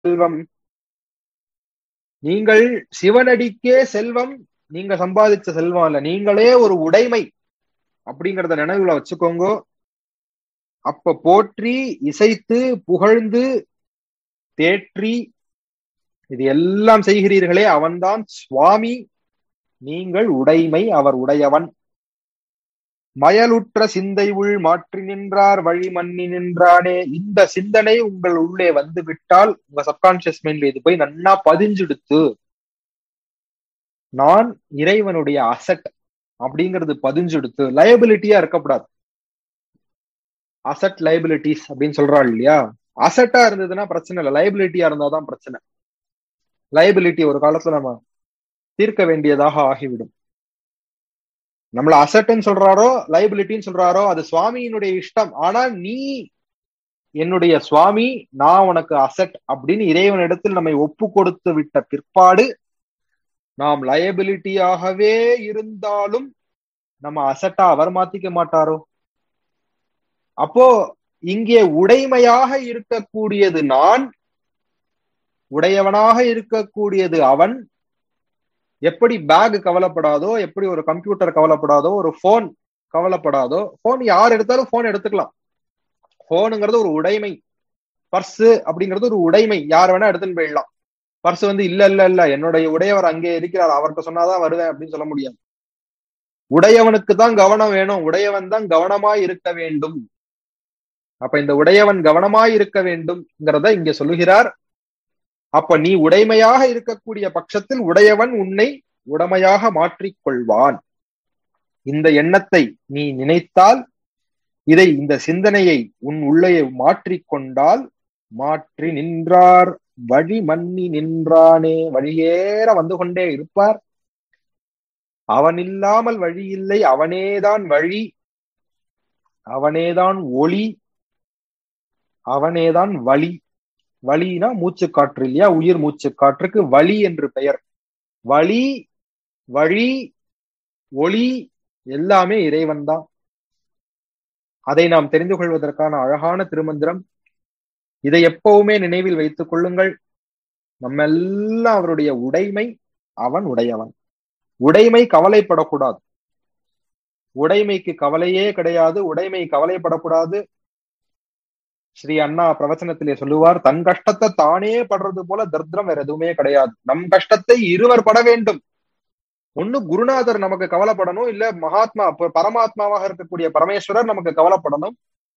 செல்வம் நீங்கள் சிவனடிக்கே செல்வம் நீங்க சம்பாதிச்ச செல்வம் இல்ல நீங்களே ஒரு உடைமை அப்படிங்கறத நினைவுல வச்சுக்கோங்க அப்ப போற்றி இசைத்து புகழ்ந்து தேற்றி இது எல்லாம் செய்கிறீர்களே அவன்தான் சுவாமி நீங்கள் உடைமை அவர் உடையவன் மயலுற்ற சிந்தை உள் மாற்றி நின்றார் வழி மன்னி நின்றானே இந்த சிந்தனை உங்கள் உள்ளே வந்து விட்டால் உங்க சப்கான்சியஸ் மைண்ட்ல இது போய் நன்னா பதிஞ்சுடுத்து நான் இறைவனுடைய அசட் அப்படிங்கிறது பதிஞ்சுடுத்து லயபிலிட்டியா இருக்கக்கூடாது அசட் லைபிலிட்டிஸ் அப்படின்னு சொல்றாள் இல்லையா அசட்டா இருந்ததுன்னா பிரச்சனை இல்லை லைபிலிட்டியா இருந்தாதான் பிரச்சனை லைபிலிட்டி ஒரு காலத்துல நம்ம தீர்க்க வேண்டியதாக ஆகிவிடும் நம்மள அசட்னு சொல்றாரோ லைபிலிட்டின்னு சொல்றாரோ அது சுவாமியினுடைய இஷ்டம் ஆனா நீ என்னுடைய சுவாமி நான் உனக்கு அசட் அப்படின்னு இறைவனிடத்தில் நம்மை ஒப்பு கொடுத்து விட்ட பிற்பாடு நாம் லயபிலிட்டியாகவே இருந்தாலும் நம்ம அசட்டா அவர் மாத்திக்க மாட்டாரோ அப்போ இங்கே உடைமையாக இருக்கக்கூடியது நான் உடையவனாக இருக்கக்கூடியது அவன் எப்படி பேக் கவலைப்படாதோ எப்படி ஒரு கம்ப்யூட்டர் கவலைப்படாதோ ஒரு போன் கவலைப்படாதோ போன் யார் எடுத்தாலும் போன் எடுத்துக்கலாம் போனுங்கிறது ஒரு உடைமை பர்ஸ் அப்படிங்கிறது ஒரு உடைமை யார் வேணா எடுத்துன்னு போயிடலாம் பர்ஸ் வந்து இல்ல இல்ல இல்ல என்னுடைய உடையவர் அங்கே இருக்கிறார் அவர்கிட்ட சொன்னாதான் வருவேன் அப்படின்னு சொல்ல முடியாது உடையவனுக்கு தான் கவனம் வேணும் உடையவன் தான் கவனமாய் இருக்க வேண்டும் அப்ப இந்த உடையவன் கவனமாய் இருக்க வேண்டும்ங்கிறத இங்க சொல்லுகிறார் அப்ப நீ உடைமையாக இருக்கக்கூடிய பட்சத்தில் உடையவன் உன்னை உடமையாக மாற்றிக்கொள்வான் இந்த எண்ணத்தை நீ நினைத்தால் இதை இந்த சிந்தனையை உன் உள்ளே மாற்றிக்கொண்டால் மாற்றி நின்றார் வழி மன்னி நின்றானே வழியேற வந்து கொண்டே இருப்பார் அவன் இல்லாமல் வழி இல்லை அவனேதான் வழி அவனேதான் ஒளி அவனேதான் வழி வலினா மூச்சு காற்று இல்லையா உயிர் மூச்சு காற்றுக்கு வலி என்று பெயர் வலி வழி ஒளி எல்லாமே இறைவன் தான் அதை நாம் தெரிந்து கொள்வதற்கான அழகான திருமந்திரம் இதை எப்பவுமே நினைவில் வைத்துக் கொள்ளுங்கள் நம்ம எல்லாம் அவருடைய உடைமை அவன் உடையவன் உடைமை கவலைப்படக்கூடாது உடைமைக்கு கவலையே கிடையாது உடைமை கவலைப்படக்கூடாது ஸ்ரீ அண்ணா பிரவச்சனத்திலே சொல்லுவார் தன் கஷ்டத்தை தானே படுறது போல தர்திரம் வேற எதுவுமே கிடையாது நம் கஷ்டத்தை இருவர் பட வேண்டும் ஒண்ணு குருநாதர் நமக்கு கவலைப்படணும் இல்ல மகாத்மா பரமாத்மாவாக இருக்கக்கூடிய பரமேஸ்வரர் நமக்கு கவலைப்படணும்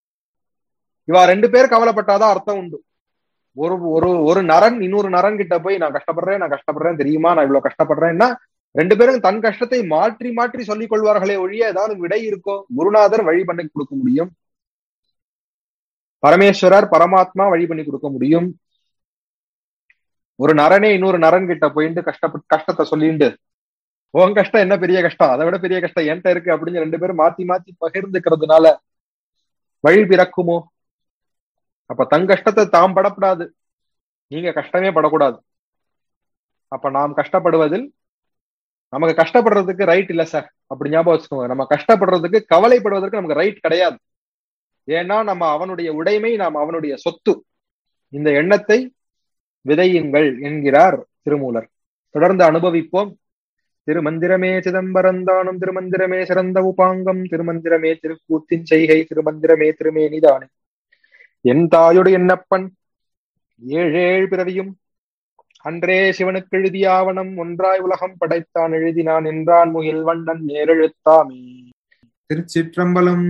இவா ரெண்டு பேர் கவலைப்பட்டாதான் அர்த்தம் உண்டு ஒரு ஒரு ஒரு நரன் இன்னொரு நரன் கிட்ட போய் நான் கஷ்டப்படுறேன் நான் கஷ்டப்படுறேன் தெரியுமா நான் இவ்வளவு கஷ்டப்படுறேன்னா ரெண்டு பேரும் தன் கஷ்டத்தை மாற்றி மாற்றி சொல்லிக் கொள்வார்களே ஒழிய ஏதாவது விடை இருக்கோ குருநாதர் வழி பண்ணி கொடுக்க முடியும் பரமேஸ்வரர் பரமாத்மா வழி பண்ணி கொடுக்க முடியும் ஒரு நரனே இன்னொரு நரன் கிட்ட போயிட்டு கஷ்டப்பட்டு கஷ்டத்தை சொல்லிட்டு உன் கஷ்டம் என்ன பெரிய கஷ்டம் அதை விட பெரிய கஷ்டம் என்கிட்ட இருக்கு அப்படின்னு ரெண்டு பேரும் மாத்தி மாத்தி பகிர்ந்துக்கிறதுனால வழி பிறக்குமோ அப்ப தன் கஷ்டத்தை தாம் படப்படாது நீங்க கஷ்டமே படக்கூடாது அப்ப நாம் கஷ்டப்படுவதில் நமக்கு கஷ்டப்படுறதுக்கு ரைட் இல்ல சார் அப்படி ஞாபகம் வச்சுக்கோங்க நம்ம கஷ்டப்படுறதுக்கு கவலைப்படுவதற்கு நமக்கு ரைட் கிடையாது ஏன்னா நம்ம அவனுடைய உடைமை நாம் அவனுடைய சொத்து இந்த எண்ணத்தை விதையுங்கள் என்கிறார் திருமூலர் தொடர்ந்து அனுபவிப்போம் திருமந்திரமே சிதம்பரந்தானும் திருமந்திரமே சிறந்த உபாங்கம் திருமந்திரமே திருக்கூத்தின் செய்கை திருமந்திரமே திருமேனிதானே என் தாயோடு என்னப்பன் ஏழேழ் பிறவியும் அன்றே சிவனுக்கு எழுதிய ஆவணம் ஒன்றாய் உலகம் படைத்தான் எழுதினான் என்றான் முகில் வண்ணன் நேரெழுத்தாமே திருச்சிற்றம்பலம்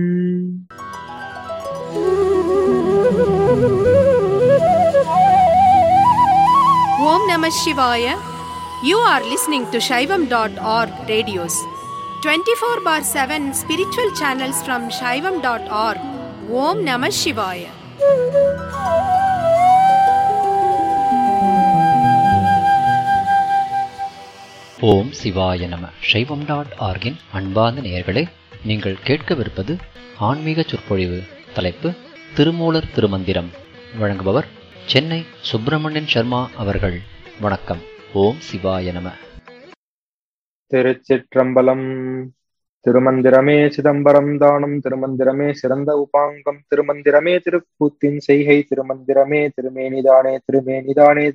Om Namah Shivaya. You are listening to Shaivam.org radios. 24 bar 7 spiritual channels from Shaivam.org. Om Namah Shivaya. ஓம் சிவாய நம சைவம் டாட் ஆர்கின் அன்பார்ந்த நேயர்களே நீங்கள் கேட்கவிருப்பது ஆன்மீக சொற்பொழிவு தலைப்பு திருமூலர் திருமந்திரம் வழங்குபவர் சென்னை சுப்பிரமணியன் சர்மா அவர்கள் வணக்கம் ஓம் சிவாய நம திருச்சிற்றம்பலம் திருமந்திரமே சிதம்பரம் தானம் திருமந்திரமே சிறந்த உபாங்கம் திருமந்திரமே திருக்கூத்தின் செய்கை திருமந்திரமே திருமேனிதானே திருமேனிதானே